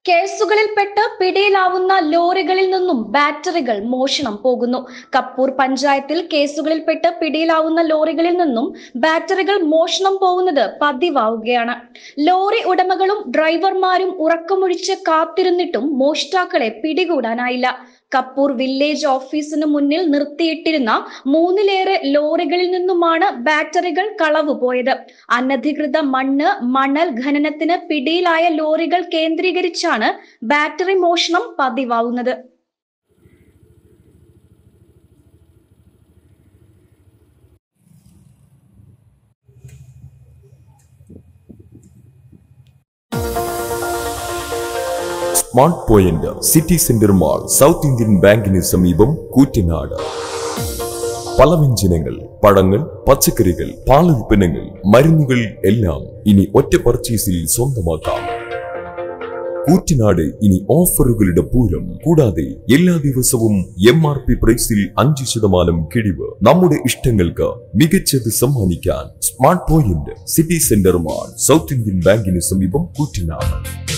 കേസുകളിൽപ്പെട്ട് പിടിയിലാവുന്ന ലോറികളിൽ നിന്നും ബാറ്ററികൾ മോഷണം പോകുന്നു കപ്പൂർ പഞ്ചായത്തിൽ കേസുകളിൽപ്പെട്ട് പിടിയിലാവുന്ന ലോറികളിൽ നിന്നും ബാറ്ററികൾ മോഷണം പോകുന്നത് പതിവാവുകയാണ് ലോറി ഉടമകളും ഡ്രൈവർമാരും ഉറക്കമൊഴിച്ച് കാത്തിരുന്നിട്ടും മോഷ്ടാക്കളെ പിടികൂടാനായില്ല കപ്പൂർ വില്ലേജ് ഓഫീസിന് മുന്നിൽ നിർത്തിയിട്ടിരുന്ന മൂന്നിലേറെ ലോറികളിൽ നിന്നുമാണ് ബാറ്ററികൾ കളവ് പോയത് അനധികൃത മണ്ണ് മണൽ ഖനനത്തിന് പിടിയിലായ ലോറികൾ കേന്ദ്രീകരിച്ചാണ് ബാറ്ററി മോഷണം പതിവാവുന്നത് smart point city centre mall south Indian ബാങ്കിന് സമീപം കൂറ്റനാട് പലവ്യഞ്ജനങ്ങൾ പഴങ്ങൾ പച്ചക്കറികൾ പാലുൽപ്പന്നങ്ങൾ മരുന്നുകൾ എല്ലാം ഇനി ഒറ്റ പർച്ചേസിൽ സ്വന്തമാക്കാം കൂറ്റനാട് ഇനി ഓഫറുകളുടെ പൂരം കൂടാതെ എല്ലാ ദിവസവും എം ആർ പി പ്രൈസിൽ അഞ്ച് ശതമാനം കിഴിവ് നമ്മുടെ ഇഷ്ടങ്ങൾക്ക് മികച്ചത് സമ്മാനിക്കാൻ smart point city centre mall south Indian ബാങ്കിന് സമീപം കൂറ്റനാട്